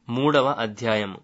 మూడవ అధ్యాయము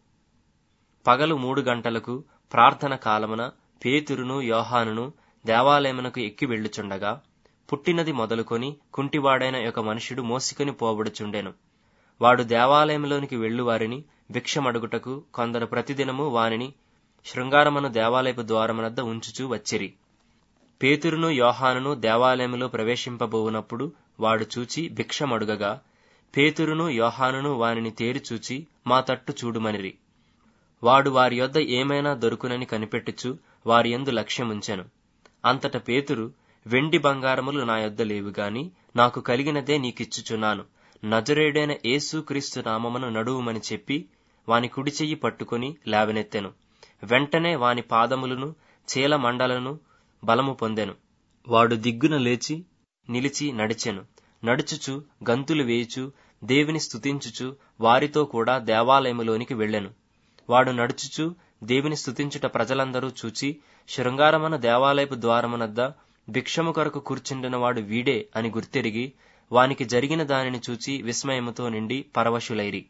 పగలు మూడు గంటలకు ప్రార్థన కాలమున పేతురును యోహానును దేవాలయమునకు ఎక్కి వెళ్ళుచుండగా పుట్టినది మొదలుకొని కుంటివాడైన ఒక మనుషుడు మోసికొని పోబడుచుండెను వాడు దేవాలయంలోనికి వెళ్ళువారిని భిక్షమడుగుటకు కొందరు ప్రతిదినము వానిని శృంగారమును దేవాలయపు ద్వారమునద్ద ఉంచుచూ వచ్చిరి పేతురును యోహానును దేవాలయములో ప్రవేశింపబోవునప్పుడు వాడు చూచి భిక్షమడుగగా పేతురును యోహానును వానిని తేరి చూచి మా తట్టు చూడుమనిరి వాడు వారి యొద్ద ఏమైనా దొరుకునని కనిపెట్టుచు వారి యందు లక్ష్యముంచెను అంతట పేతురు వెండి బంగారములు నా యొద్ద లేవు గాని నాకు కలిగినదే నీకిచ్చుచున్నాను నజరేడైన యేసు క్రీస్తు నామమును నడువుమని చెప్పి వాని కుడి చెయ్యి పట్టుకుని లేవనెత్తెను వెంటనే వాని పాదములను చీల మండలను బలము పొందెను వాడు దిగ్గున లేచి నిలిచి నడిచెను నడుచుచు గంతులు వేయుచు దేవుని స్తుతించుచు వారితో కూడా దేవాలయములోనికి వెళ్ళెను వాడు నడుచుచు దేవుని స్తుతించుట ప్రజలందరూ చూచి శృంగారమన దేవాలయపు ద్వారమునద్ద భిక్షము కొరకు కూర్చుండిన వాడు వీడే అని గుర్తెరిగి వానికి జరిగిన దానిని చూచి విస్మయముతో నిండి పరవశులైరి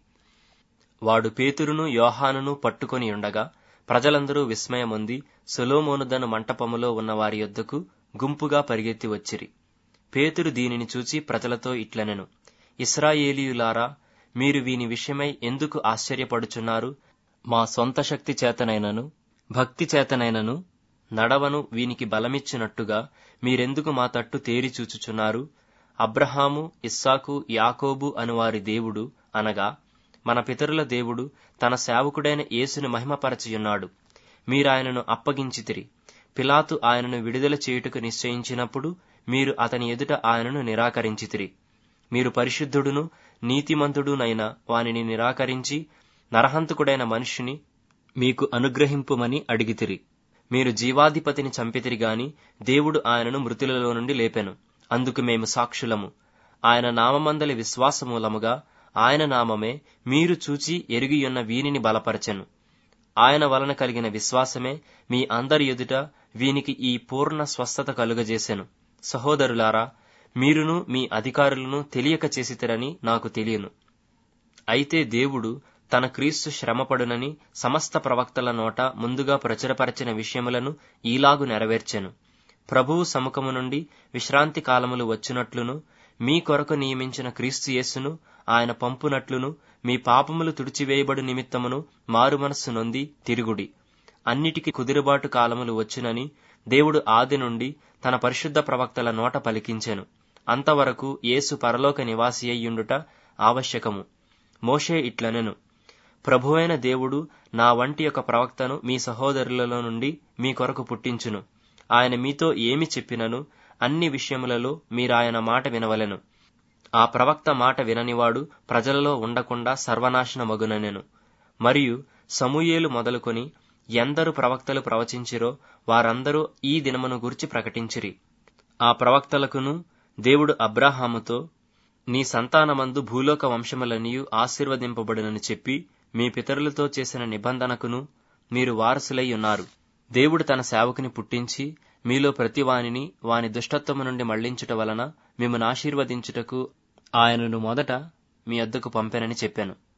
వాడు పేతురును యోహానును పట్టుకొని ఉండగా ప్రజలందరూ విస్మయమొంది సొలోమోనుదను మంటపములో ఉన్న వారి యొద్దకు గుంపుగా పరిగెత్తి వచ్చిరి పేతురు దీనిని చూచి ప్రజలతో ఇట్లనెను ఇస్రాయేలీయులారా మీరు వీని విషయమై ఎందుకు ఆశ్చర్యపడుచున్నారు మా సొంత శక్తి చేతనైనను భక్తి చేతనైనను నడవను వీనికి బలమిచ్చినట్టుగా మీరెందుకు మా తట్టు తేరి చూచుచున్నారు అబ్రహాము ఇస్సాకు యాకోబు అనువారి దేవుడు అనగా మన పితరుల దేవుడు తన సేవకుడైన యేసును మహిమపరచియున్నాడు మీరాయనను అప్పగించితిరి పిలాతు ఆయనను విడుదల చేయుటకు నిశ్చయించినప్పుడు మీరు అతని ఎదుట ఆయనను నిరాకరించితిరి మీరు పరిశుద్ధుడును నీతిమంతుడునైన వానిని నిరాకరించి నరహంతకుడైన మనిషిని మీకు అనుగ్రహింపుమని అడిగితిరి మీరు జీవాధిపతిని చంపితిరి గాని దేవుడు ఆయనను మృతులలో నుండి లేపెను అందుకు మేము సాక్షులము ఆయన నామమందలి విశ్వాసమూలముగా ఆయన నామమే మీరు చూచి ఎరిగియున్న వీనిని బలపరచెను ఆయన వలన కలిగిన విశ్వాసమే మీ అందరి ఎదుట వీనికి ఈ పూర్ణ స్వస్థత కలుగజేసెను సహోదరులారా మీరును మీ అధికారులను తెలియక చేసితరని నాకు తెలియను అయితే దేవుడు తన క్రీస్తు శ్రమపడునని సమస్త ప్రవక్తల నోట ముందుగా ప్రచురపరచిన విషయములను ఈలాగు నెరవేర్చెను ప్రభువు సముఖము నుండి విశ్రాంతి కాలములు వచ్చినట్లును మీ కొరకు నియమించిన క్రీస్తు యేసును ఆయన పంపునట్లును మీ పాపములు తుడిచివేయబడు నిమిత్తమును మారుమనస్సు నొంది తిరుగుడి అన్నిటికీ కుదిరుబాటు కాలములు వచ్చునని దేవుడు ఆది నుండి తన పరిశుద్ధ ప్రవక్తల నోట పలికించెను అంతవరకు యేసు పరలోక నివాసి అయ్యుండుట ఆవశ్యకము మోషే ఇట్లనెను ప్రభువైన దేవుడు నా వంటి ఒక ప్రవక్తను మీ సహోదరులలో నుండి మీ కొరకు పుట్టించును ఆయన మీతో ఏమి చెప్పినను అన్ని విషయములలో మీరాయన మాట వినవలెను ఆ ప్రవక్త మాట విననివాడు ప్రజలలో ఉండకుండా సర్వనాశనమగుననెను మరియు సమూయేలు మొదలుకొని ఎందరు ప్రవక్తలు ప్రవచించిరో వారందరూ ఈ దినమును గురించి ప్రకటించిరి ఆ ప్రవక్తలకును దేవుడు అబ్రాహాముతో నీ సంతానమందు భూలోక వంశములనియు ఆశీర్వదింపబడునని చెప్పి మీ పితరులతో చేసిన నిబంధనకును మీరు వారసులై ఉన్నారు దేవుడు తన సేవకుని పుట్టించి మీలో ప్రతి వానిని వాని దుష్టత్వము నుండి మళ్లించుట వలన మిమ్మను ఆశీర్వదించుటకు ఆయనను మొదట మీ వద్దకు పంపెనని చెప్పాను